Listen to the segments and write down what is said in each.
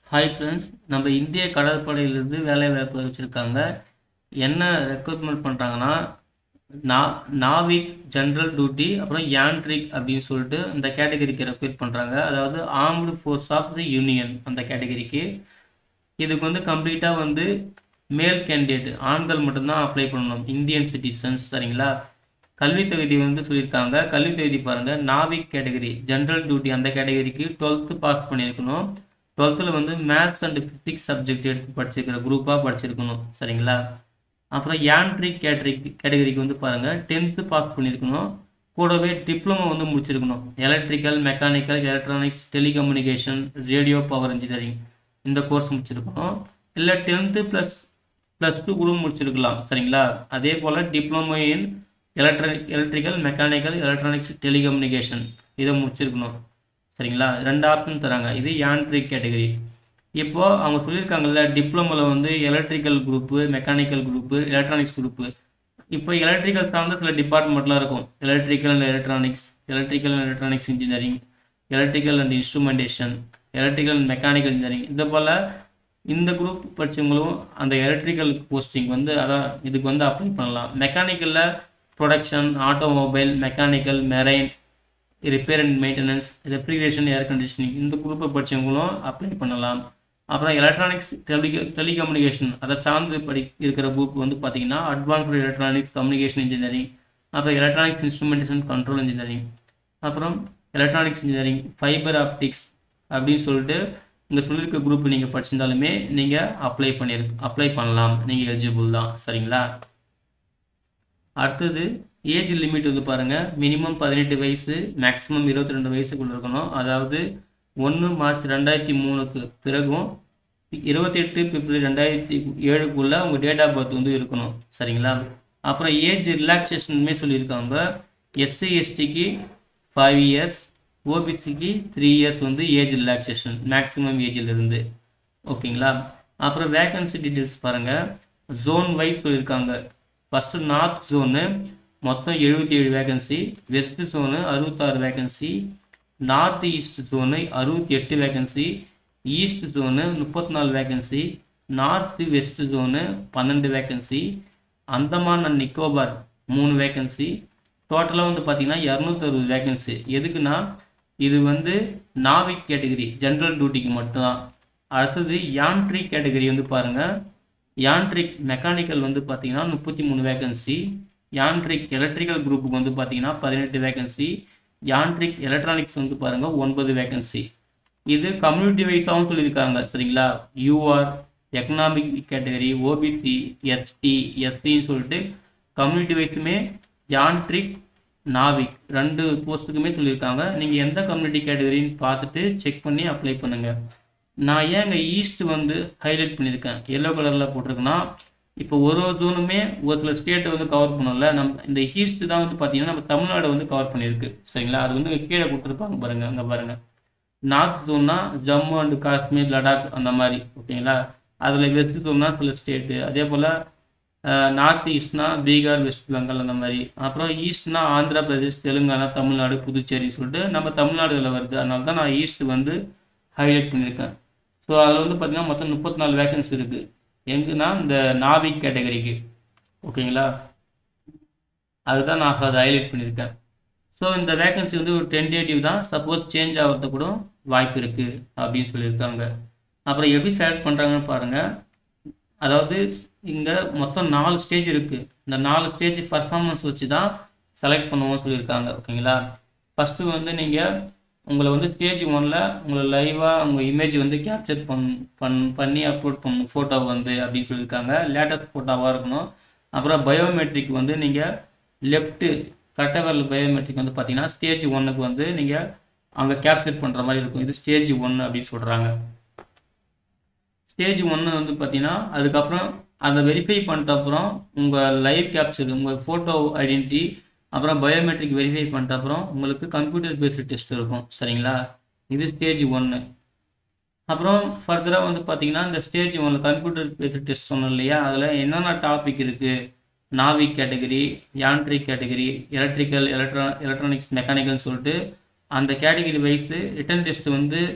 hi friends நம்ம இந்திய கடற்படையிலிருந்து வேலை வாய்ப்பு வச்சுருக்காங்க என்ன ரெக்ரூட்மெண்ட் பண்ணுறாங்கன்னா நா நாவிக் ஜென்ரல் டியூட்டி அப்புறம் யான்ட்ரிக் அப்படின்னு சொல்லிட்டு இந்த கேட்டகரிக்கு ரெக்ரூட் பண்ணுறாங்க அதாவது armed forces of the union அந்த கேட்டகரிக்கு இதுக்கு வந்து கம்ப்ளீட்டாக வந்து மேல் கேண்டிடேட் ஆண்கள் மட்டும்தான் அப்ளை பண்ணணும் இந்தியன் சிட்டிசன்ஸ் சரிங்களா கல்வி தகுதி வந்து சொல்லியிருக்காங்க கல்வி தகுதி பாருங்கள் நாவிக் கேட்டகரி ஜென்ரல் டியூட்டி அந்த கேட்டகரிக்கு டுவெல்த்து பாஸ் பண்ணியிருக்கணும் டுவெல்த்தில் வந்து மேத்ஸ் அண்ட் ஃபிசிக்ஸ் சப்ஜெக்ட் எடுத்து படிச்சிருக்கிற குரூப்பாக படிச்சிருக்கணும் சரிங்களா அப்புறம் யான்ட்ரிக் கேட்டரி கேட்டகரிக்கு வந்து பாருங்கள் டென்த்து பாஸ் பண்ணியிருக்கணும் கூடவே டிப்ளமோ வந்து முடிச்சிருக்கணும் electrical mechanical electronics telecommunication radio power engineering இந்த கோர்ஸ் முடிச்சிருக்கணும் இல்லை டென்த்து ப்ளஸ் ப்ளஸ் டூ கூட முடிச்சிருக்கலாம் சரிங்களா அதே போல் diploma in electronic electrical mechanical electronics telecommunication இதை முடிச்சிருக்கணும் சரிங்களா ரெண்டு ஆப்ஷன் தராங்க இது யான்ட்ரிக் கேட்டகரி இப்போது அவங்க சொல்லியிருக்காங்கல்ல டிப்ளமோவில் வந்து electrical group mechanical group electronics group இப்போ எலக்ட்ரிக்கல் சார்ந்த சில டிபார்ட்மெண்ட்லாம் இருக்கும் electrical and electronics electrical and electronics engineering electrical and instrumentation electrical and mechanical engineering இது போல் இந்த குரூப் படித்தவங்களும் அந்த எலக்ட்ரிக்கல் போஸ்டிங் வந்து அதான் இதுக்கு வந்து அப்ளை பண்ணலாம் மெக்கானிக்கலில் production automobile mechanical marine repair and maintenance refrigeration air conditioning இந்த குரூப்பை படித்தவங்களும் அப்ளை பண்ணலாம் அப்புறம் எலக்ட்ரானிக்ஸ் டெலி டெலிகம்யூனிகேஷன் அதை சார்ந்து படி இருக்கிற குரூப் வந்து பார்த்தீங்கன்னா அட்வான்ஸ்டு எலக்ட்ரானிக்ஸ் கம்யூனிகேஷன் இன்ஜினியரிங் அப்புறம் எலக்ட்ரானிக்ஸ் இன்ஸ்ட்ருமெண்டேஷன் கண்ட்ரோல் இன்ஜினியரிங் அப்புறம் எலக்ட்ரானிக்ஸ் இன்ஜினியரிங் ஃபைபர் ஆப்டிக்ஸ் அப்படின்னு சொல்லிட்டு இங்கே சொல்லியிருக்க குரூப் நீங்கள் படிச்சிருந்தாலுமே நீங்கள் அப்ளை பண்ணிரு அப்ளை பண்ணலாம் நீங்கள் எலிஜிபிள் தான் சரிங்களா அடுத்தது ஏஜ் லிமிட் வந்து பாருங்கள் மினிமம் பதினெட்டு வயசு மேக்ஸிமம் இருபத்தி ரெண்டு வயசுக்குள்ள இருக்கணும் அதாவது ஒன்று மார்ச் ரெண்டாயிரத்தி மூணுக்கு பிறகும் இருபத்தெட்டு பிப்ரவரி ரெண்டாயிரத்தி ஏழுக்குள்ளே உங்கள் டேட் ஆஃப் பர்த் வந்து இருக்கணும் சரிங்களா அப்புறம் ஏஜ் ரிலாக்ஸேஷனுமே சொல்லியிருக்காங்க எஸ்சி எஸ்டிக்கு ஃபைவ் இயர்ஸ் ஓபிசிக்கு த்ரீ இயர்ஸ் வந்து ஏஜ் ரிலாக்ஸேஷன் மேக்ஸிமம் ஏஜிலிருந்து ஓகேங்களா அப்புறம் வேகன்சி டீட்டெயில்ஸ் பாருங்கள் ஜோன் வைஸ் சொல்லியிருக்காங்க ஃபஸ்ட்டு நார்த் ஜோனு மொத்தம் எழுபத்தி ஏழு வேகன்சி வெஸ்ட் ஜோனு அறுபத்தாறு வேகன்சி நார்த் ஈஸ்ட் ஜோனு அறுபத்தி எட்டு வேகன்சி ஈஸ்ட் ஜோனு முப்பத்தி நாலு வேகன்சி நார்த்து வெஸ்ட் ஜோனு பன்னெண்டு வேகன்சி அந்தமான் அண்ட் நிக்கோபார் மூணு வேகன்சி டோட்டலாக வந்து பார்த்திங்கன்னா இரநூத்தறுபது வேகன்சி எதுக்குன்னா இது வந்து நாவிக் கேட்டகரி ஜென்ரல் டியூட்டிக்கு மட்டும்தான் அடுத்தது யான்ட்ரிக் கேட்டகரி வந்து பாருங்கள் யான்ட்ரிக் மெக்கானிக்கல் வந்து பார்த்தீங்கன்னா முப்பத்தி மூணு வேகன்சி யான்ட்ரிக் எலக்ட்ரிக்கல் குரூப்புக்கு வந்து பார்த்தீங்கன்னா பதினெட்டு வேகன்சி யான்ட்ரிக் எலக்ட்ரானிக்ஸ் வந்து பாருங்கள் ஒன்பது வேகன்சி இது கம்யூனிட்டி வைஸாகவும் சொல்லியிருக்காங்க சரிங்களா UR economic category OBC ST எஸ்சின்னு சொல்லிட்டு கம்யூனிட்டி வைஸுமே யான்ட்ரிக் நாவிக் ரெண்டு போஸ்ட்டுக்குமே சொல்லியிருக்காங்க நீங்கள் எந்த கம்யூனிட்டி கேட்டகரின்னு பார்த்துட்டு செக் பண்ணி அப்ளை பண்ணுங்கள் நான் ஏன் இங்கே ஈஸ்ட் வந்து ஹைலைட் பண்ணியிருக்கேன் எல்லோ கலரில் போட்டிருக்கேன்னா இப்போ ஒரு ஒரு ஜோனுமே ஒரு சில ஸ்டேட்டை வந்து கவர் பண்ணல நம்ம இந்த ஈஸ்ட் தான் வந்து பார்த்தீங்கன்னா நம்ம தமிழ்நாடு வந்து கவர் பண்ணியிருக்கு சரிங்களா அது வந்து கீழே கொடுத்துருப்பாங்க பாருங்கள் அங்கே பாருங்கள் நார்த் ஜோன்னா ஜம்மு அண்ட் காஷ்மீர் லடாக் அந்த மாதிரி ஓகேங்களா அதில் வெஸ்ட் ஜோன்னா சில ஸ்டேட்டு அதே போல் நார்த் ஈஸ்ட்னா பீகார் வெஸ்ட் பெங்கால் அந்த மாதிரி அப்புறம் ஈஸ்ட்னா ஆந்திரா பிரதேஷ் தெலுங்கானா தமிழ்நாடு புதுச்சேரி சொல்லிட்டு நம்ம தமிழ்நாடுல வருது அதனால தான் நான் ஈஸ்ட் வந்து ஹைலைட் பண்ணியிருக்கேன் ஸோ அதில் வந்து பார்த்திங்கன்னா மொத்தம் முப்பத்தி நாலு வேகன்சி இருக்குது எங்குன்னா இந்த நாவிக் கேட்டகரிக்கு ஓகேங்களா அதுதான் நான் அதை ஹைலைட் பண்ணியிருக்கேன் ஸோ இந்த வேகன்சி வந்து ஒரு டென்டேட்டிவ் தான் சப்போஸ் சேஞ்ச் ஆகிறது கூட வாய்ப்பு இருக்குது அப்படின்னு சொல்லியிருக்காங்க அப்புறம் எப்படி செலக்ட் பண்ணுறாங்கன்னு பாருங்கள் அதாவது இங்கே மொத்தம் நாலு ஸ்டேஜ் இருக்குது இந்த நாலு ஸ்டேஜ் பர்ஃபார்மன்ஸ் வச்சு தான் செலக்ட் பண்ணுவோம்னு சொல்லியிருக்காங்க ஓகேங்களா ஃபஸ்ட்டு வந்து நீங்கள் உங்களை வந்து ஸ்டேஜ் ஒனில் உங்களை லைவாக உங்கள் இமேஜ் வந்து கேப்சர் பண் பண் பண்ணி அப்லோட் பண்ணணும் ஃபோட்டோ வந்து அப்படின்னு சொல்லியிருக்காங்க லேட்டஸ்ட் ஃபோட்டோவாக இருக்கணும் அப்புறம் பயோமெட்ரிக் வந்து நீங்கள் லெஃப்ட்டு கட்டவரல் பயோமெட்ரிக் வந்து பார்த்தீங்கன்னா ஸ்டேஜ் ஒன்னுக்கு வந்து நீங்கள் அங்கே கேப்சர் பண்ணுற மாதிரி இருக்கும் இது ஸ்டேஜ் ஒன்று அப்படின்னு சொல்கிறாங்க ஸ்டேஜ் ஒன்று வந்து பார்த்தீங்கன்னா அதுக்கப்புறம் அதை வெரிஃபை பண்ணிட்ட அப்புறம் உங்கள் லைவ் கேப்சர் உங்கள் ஃபோட்டோ ஐடென்டிட்டி அப்புறம் பயோமெட்ரிக் வெரிஃபை பண்ணிட்ட அப்புறம் உங்களுக்கு கம்ப்யூட்டர் பேஸ்டு டெஸ்ட் இருக்கும் சரிங்களா இது ஸ்டேஜ் ஒன்று அப்புறம் ஃபர்தராக வந்து பார்த்தீங்கன்னா இந்த ஸ்டேஜ் ஒன்று கம்ப்யூட்டர் பேஸ்டு டெஸ்ட் சொன்னோம் இல்லையா அதில் என்னென்ன டாபிக் இருக்குது Navik category Yantrik category electrical electro electronics மெக்கானிக்கல்னு சொல்லிட்டு அந்த கேட்டகரி வைஸு ரிட்டன் டெஸ்ட் வந்து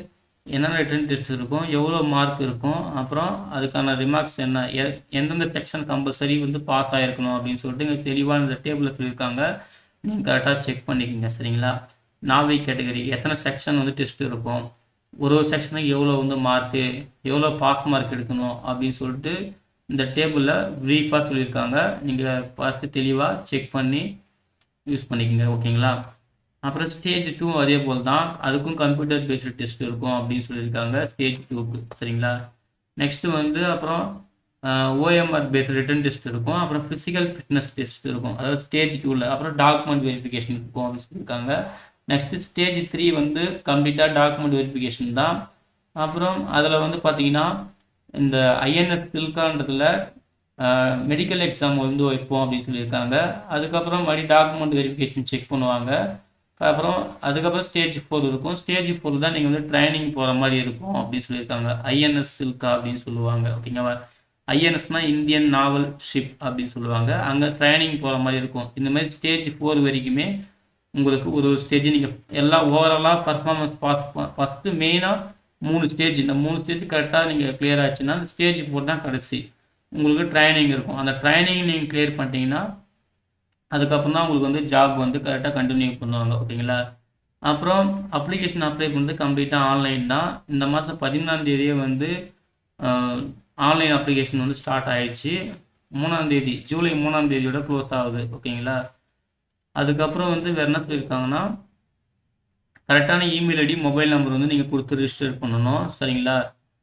என்னென்ன ரிட்டன் டெஸ்ட் இருக்கும் எவ்வளோ மார்க் இருக்கும் அப்புறம் அதுக்கான ரிமார்க்ஸ் என்ன எ- எந்தெந்த செக்ஷன் கம்பல்சரி வந்து பாஸ் ஆகிருக்கணும் அப்படின்னு சொல்லிட்டு இங்கே தெளிவாக இந்த டேபிளில் சொல்லியிருக்காங்க நீங்கள் கரெக்டாக செக் பண்ணிக்கோங்க சரிங்களா நாவி கேட்டகரி எத்தனை செக்ஷன் வந்து டெஸ்ட் இருக்கும் ஒரு ஒரு செக்ஷனுக்கு எவ்வளோ வந்து மார்க்கு எவ்வளோ பாஸ் மார்க் எடுக்கணும் அப்படின்னு சொல்லிட்டு இந்த டேபிளில் ப்ரீஃபாக சொல்லியிருக்காங்க நீங்கள் பார்த்து தெளிவாக செக் பண்ணி யூஸ் பண்ணிக்கோங்க ஓகேங்களா அப்புறம் ஸ்டேஜ் டூ அதே போல் தான் அதுக்கும் கம்ப்யூட்டர் பேஸ்டு டெஸ்ட் இருக்கும் அப்படின்னு சொல்லியிருக்காங்க ஸ்டேஜ் டூக்கு சரிங்களா நெக்ஸ்ட்டு வந்து அப்புறம் ஓஎம்ஆர் பேஸ்டு ரிட்டன் டெஸ்ட் இருக்கும் அப்புறம் ஃபிசிக்கல் ஃபிட்னஸ் டெஸ்ட் இருக்கும் அதாவது ஸ்டேஜ் டூவில் அப்புறம் டாக்குமெண்ட் வெரிஃபிகேஷன் இருக்கும் அப்படின்னு சொல்லியிருக்காங்க நெக்ஸ்ட்டு ஸ்டேஜ் த்ரீ வந்து கம்ப்ளீட்டாக டாக்குமெண்ட் வெரிஃபிகேஷன் தான் அப்புறம் அதில் வந்து பார்த்தீங்கன்னா இந்த ஐஎன்எஸ் சில்கான்றதுல மெடிக்கல் எக்ஸாம் வந்து வைப்போம் அப்படின்னு சொல்லியிருக்காங்க அதுக்கப்புறம் மறுபடியும் டாக்குமெண்ட் வெரிஃபிகேஷன் செக் பண்ணுவாங்க அப்புறம் அதுக்கப்புறம் ஸ்டேஜ் ஃபோர் இருக்கும் ஸ்டேஜ் ஃபோர் தான் நீங்கள் வந்து ட்ரைனிங் போகிற மாதிரி இருக்கும் அப்படின்னு சொல்லியிருக்காங்க ஐஎன்எஸ் சில்கா அப்படின்னு சொல்லுவாங்க ஓகேங்களா ஐஎன்எஸ்னா இந்தியன் நாவல் ஷிப் அப்படின்னு சொல்லுவாங்க அங்கே ட்ரைனிங் போகிற மாதிரி இருக்கும் இந்த மாதிரி ஸ்டேஜ் ஃபோர் வரைக்குமே உங்களுக்கு ஒரு ஸ்டேஜ் நீங்கள் எல்லாம் ஓவராலாக பர்ஃபார்மன்ஸ் பாஸ் ஃபஸ்ட்டு மெயினாக மூணு ஸ்டேஜ் இந்த மூணு ஸ்டேஜ் கரெக்டாக நீங்கள் கிளியர் ஆச்சுன்னா ஸ்டேஜ் ஃபோர் தான் கடைசி உங்களுக்கு ட்ரைனிங் இருக்கும் அந்த ட்ரைனிங் நீங்கள் கிளியர் பண்ணிட்டீங்கன்னா அதுக்கப்புறம் தான் உங்களுக்கு வந்து ஜாப் வந்து கரெக்டாக கண்டினியூ பண்ணுவாங்க ஓகேங்களா அப்புறம் அப்ளிகேஷன் அப்ளை பண்ணுறது கம்ப்ளீட்டாக ஆன்லைன் தான் இந்த மாதம் பதிமூணாம் தேதியே வந்து ஆன்லைன் அப்ளிகேஷன் வந்து ஸ்டார்ட் ஆயிடுச்சு மூணாம் தேதி ஜூலை மூணாம் தேதியோட க்ளோஸ் ஆகுது ஓகேங்களா அதுக்கப்புறம் வந்து வேறு என்ன சொல்லியிருக்காங்கன்னா கரெக்டான இமெயில் ஐடி மொபைல் நம்பர் வந்து நீங்கள் கொடுத்து ரிஜிஸ்டர் பண்ணணும் சரிங்களா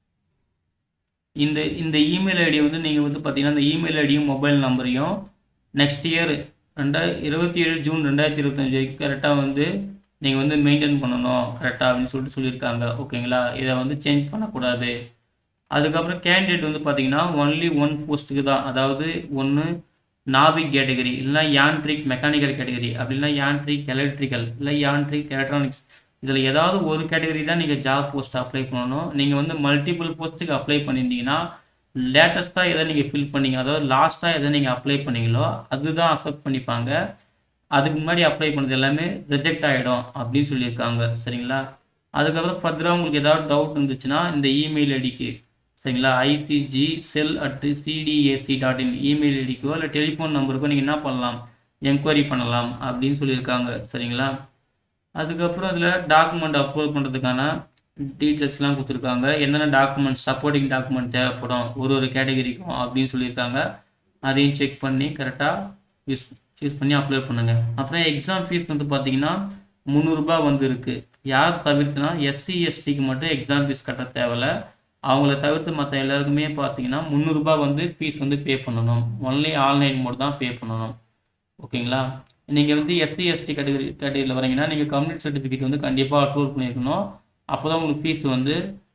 இந்த இந்த இமெயில் ஐடி வந்து நீங்கள் வந்து பார்த்தீங்கன்னா இந்த இமெயில் ஐடியும் மொபைல் நம்பரையும் நெக்ஸ்ட் இயர் ரெண்டாயிர இருபத்தி ஏழு ஜூன் ரெண்டாயிரத்தி இருபத்தஞ்சு வரைக்கும் கரெக்டாக வந்து நீங்கள் வந்து மெயின்டைன் பண்ணணும் கரெக்டாக அப்படின்னு சொல்லிட்டு சொல்லியிருக்காங்க ஓகேங்களா இதை வந்து சேஞ்ச் பண்ணக்கூடாது அதுக்கப்புறம் கேண்டிடேட் வந்து பார்த்தீங்கன்னா ஒன்லி ஒன் போஸ்ட்டுக்கு தான் அதாவது ஒன்று நாவிக் கேட்டகரி இல்லைனா யான்ட்ரிக் மெக்கானிக்கல் கேட்டகரி அப்படின்னா யான்ட்ரிக் எலக்ட்ரிக்கல் இல்லை யான்ட்ரிக் எலக்ட்ரானிக்ஸ் இதில் ஏதாவது ஒரு கேட்டகரி தான் நீங்கள் ஜாப் போஸ்ட் அப்ளை பண்ணணும் நீங்கள் வந்து மல்டிபிள் போஸ்ட்டுக்கு அப்ளை பண்ணியிருந்தீங்கன்னா லேட்டஸ்ட்டாக எதை நீங்கள் ஃபில் பண்ணீங்க அதாவது லாஸ்ட்டாக எதை நீங்கள் அப்ளை பண்ணீங்களோ அதுதான் அக்செப்ட் பண்ணிப்பாங்க அதுக்கு முன்னாடி அப்ளை பண்ணது எல்லாமே ரிஜெக்ட் ஆகிடும் அப்படின்னு சொல்லியிருக்காங்க சரிங்களா அதுக்கப்புறம் ஃபர்தராக உங்களுக்கு ஏதாவது டவுட் இருந்துச்சுன்னா இந்த இமெயில் ஐடிக்கு சரிங்களா ICG cell at CDAC dot in email ஐடிக்கோ இல்லை டெலிஃபோன் நம்பருக்கோ நீங்கள் என்ன பண்ணலாம் என்கொயரி பண்ணலாம் அப்படின்னு சொல்லியிருக்காங்க சரிங்களா அதுக்கப்புறம் அதில் டாக்குமெண்ட் அப்லோட் பண்ணுறதுக்கான டீட்டெயில்ஸ்லாம் கொடுத்துருக்காங்க என்னென்ன டாக்குமெண்ட் சப்போர்ட்டிங் டாக்குமெண்ட் தேவைப்படும் ஒரு ஒரு கேட்டகரிக்கும் அப்படின்னு சொல்லியிருக்காங்க அதையும் செக் பண்ணி கரெக்டாக யூஸ் யூஸ் பண்ணி அப்லோட் பண்ணுங்கள் அப்புறம் எக்ஸாம் ஃபீஸ் வந்து பார்த்தீங்கன்னா முந்நூறுரூபா வந்து இருக்குது யார் தவிர்த்துனா எஸ்சி எஸ்டிக்கு மட்டும் எக்ஸாம் ஃபீஸ் கட்ட தேவையில்ல அவங்கள தவிர்த்து மற்ற எல்லாருக்குமே பார்த்தீங்கன்னா முந்நூறுரூபா வந்து ஃபீஸ் வந்து பே பண்ணணும் ஒன்லி ஆன்லைன் மோட் தான் பே பண்ணணும் ஓகேங்களா நீங்கள் வந்து எஸ்சி எஸ்டி கேட்டகரி கேட்டகரியில் வரீங்கன்னா நீங்கள் கம்யூனிட்டி சர்டிஃபிகேட் வந்து கண்டிப்பாக அப்லோட் பண்ணியிருக்கணும் அப்போ தான் உங்களுக்கு ஃபீஸ் வந்து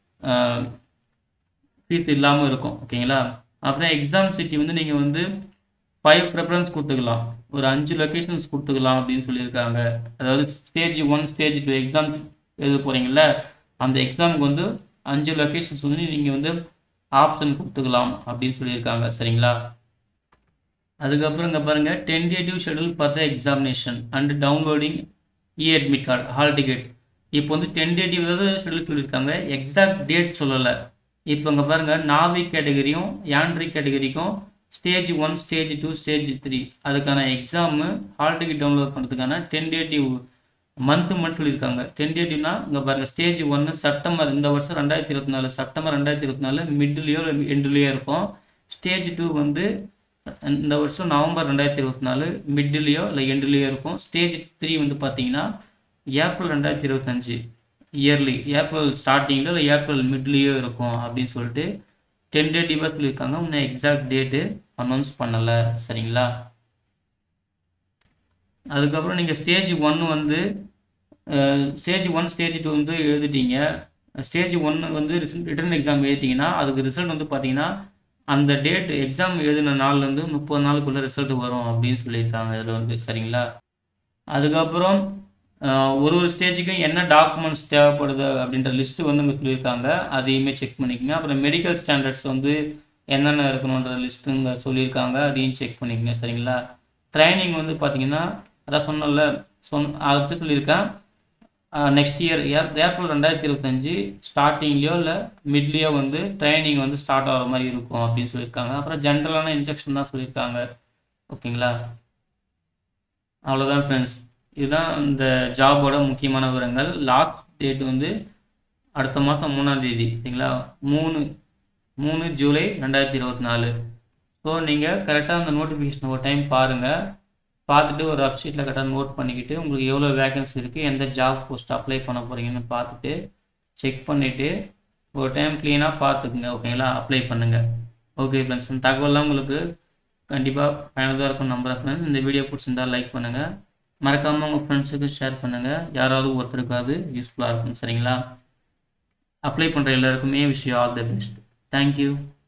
ஃபீஸ் இல்லாமல் இருக்கும் ஓகேங்களா அப்புறம் எக்ஸாம் சிட்டி வந்து நீங்கள் வந்து ஃபைவ் ப்ரிஃபரன்ஸ் கொடுத்துக்கலாம் ஒரு அஞ்சு லொக்கேஷன்ஸ் கொடுத்துக்கலாம் அப்படின்னு சொல்லியிருக்காங்க அதாவது stage one stage two exam எழுத போகிறீங்கள அந்த எக்ஸாமுக்கு வந்து அஞ்சு லொக்கேஷன்ஸ் வந்து நீங்கள் வந்து ஆப்ஷன் கொடுத்துக்கலாம் அப்படின்னு சொல்லியிருக்காங்க சரிங்களா அதுக்கப்புறம் இங்கே பாருங்கள் tentative schedule for the examination and downloading e admit card hall ticket இப்போ வந்து டென்டேட்டிவ் ஏதாவது ஷெடியூல் சொல்லியிருக்காங்க எக்ஸாக்ட் டேட் சொல்லலை இப்போ இங்கே பாருங்கள் நாவிக் கேட்டகரியும் யான்ட்ரிக் கேட்டகரிக்கும் stage one stage two stage three அதுக்கான எக்ஸாமு ஹால் டிக்கெட் டவுன்லோட் பண்ணுறதுக்கான டென்டேட்டிவ் மந்த்து மட்டும் சொல்லியிருக்காங்க டென்டேட்டிவ்னா இங்கே பாருங்கள் ஸ்டேஜ் ஒன்று செப்டம்பர் இந்த வருஷம் ரெண்டாயிரத்தி இருபத்தி நாலு செப்டம்பர் ரெண்டாயிரத்தி இருபத்தி நாலு மிட்லேயோ இல்லை எண்டுலேயோ இருக்கும் ஸ்டேஜ் டூ வந்து இந்த வருஷம் நவம்பர் ரெண்டாயிரத்தி இருபத்தி நாலு மிட்லேயோ இல்லை எண்டுலேயோ இருக்கும் ஸ்டேஜ் த்ரீ வந்து பார்த்தீங்கன்னா ஏப்ரல் ரெண்டாயிரத்தி இருபத்தஞ்சு இயர்லி ஏப்ரல் ஸ்டார்டிங்கில் இல்லை ஏப்ரல் மிட்லேயோ இருக்கும் அப்படின்னு சொல்லிட்டு டென் டே டிவாஸ் சொல்லியிருக்காங்க இன்னும் எக்ஸாக்ட் டேட்டு அனௌன்ஸ் பண்ணலை சரிங்களா அதுக்கப்புறம் நீங்கள் ஸ்டேஜ் ஒன்று வந்து ஸ்டேஜ் ஒன் ஸ்டேஜ் டூ வந்து எழுதிட்டீங்க ஸ்டேஜ் ஒன்று வந்து ரிட்டன் எக்ஸாம் எழுதிட்டீங்கன்னா அதுக்கு ரிசல்ட் வந்து பார்த்தீங்கன்னா அந்த டேட் எக்ஸாம் எழுதின நாள்லேருந்து முப்பது நாளுக்குள்ளே ரிசல்ட் வரும் அப்படின்னு சொல்லியிருக்காங்க இதில் வந்து சரிங்களா அதுக்கப்புறம் ஒரு ஒரு ஸ்டேஜுக்கும் என்ன டாக்குமெண்ட்ஸ் தேவைப்படுது அப்படின்ற லிஸ்ட்டு வந்து இங்கே சொல்லியிருக்காங்க அதையுமே செக் பண்ணிக்கோங்க அப்புறம் மெடிக்கல் ஸ்டாண்டர்ட்ஸ் வந்து என்னென்ன இருக்கணுன்ற லிஸ்ட்டு இங்கே சொல்லியிருக்காங்க அதையும் செக் பண்ணிக்கோங்க சரிங்களா ட்ரைனிங் வந்து பார்த்தீங்கன்னா அதான் சொன்னல சொன் அதை பற்றி சொல்லியிருக்கேன் நெக்ஸ்ட் இயர் ஏர் ஏப்ரல் ரெண்டாயிரத்தி இருபத்தஞ்சி ஸ்டார்டிங்லேயோ இல்லை மிட்லேயோ வந்து ட்ரைனிங் வந்து ஸ்டார்ட் ஆகிற மாதிரி இருக்கும் அப்படின்னு சொல்லியிருக்காங்க அப்புறம் ஜென்ரலான இன்ஸ்ட்ரக்ஷன் தான் சொல்லியிருக்காங்க ஓகேங்களா அவ்வளோதான் ஃப்ரெண்ட்ஸ் இதுதான் இந்த ஜாபோட முக்கியமான விவரங்கள் லாஸ்ட் டேட் வந்து அடுத்த மாதம் மூணாம் தேதி சரிங்களா மூணு மூணு ஜூலை ரெண்டாயிரத்தி இருபத்தி நாலு ஸோ நீங்கள் கரெக்டாக அந்த நோட்டிஃபிகேஷன் ஒரு டைம் பாருங்கள் பார்த்துட்டு ஒரு வெப்சைட்டில் கரெக்டாக நோட் பண்ணிக்கிட்டு உங்களுக்கு எவ்வளோ வேகன்சி இருக்குது எந்த ஜாப் போஸ்ட் அப்ளை பண்ண போகிறீங்கன்னு பார்த்துட்டு செக் பண்ணிவிட்டு ஒரு டைம் க்ளீனாக பார்த்துக்குங்க ஓகேங்களா அப்ளை பண்ணுங்கள் ஓகே ஃப்ரெண்ட்ஸ் இந்த தகவலாம் உங்களுக்கு கண்டிப்பாக பயனுள்ளதாக இருக்கும் நம்புகிறேன் ஃப்ரெண்ட்ஸ் இந்த வீடியோ பிடிச்சிருந்தா லைக் பண்ணுங்கள் மறக்காமல் உங்கள் ஃப்ரெண்ட்ஸுக்கு ஷேர் பண்ணுங்கள் யாராவது ஒருத்தருக்காவது யூஸ்ஃபுல்லாக இருக்கும் சரிங்களா அப்ளை பண்ணுற எல்லாருக்குமே wish all the best thank you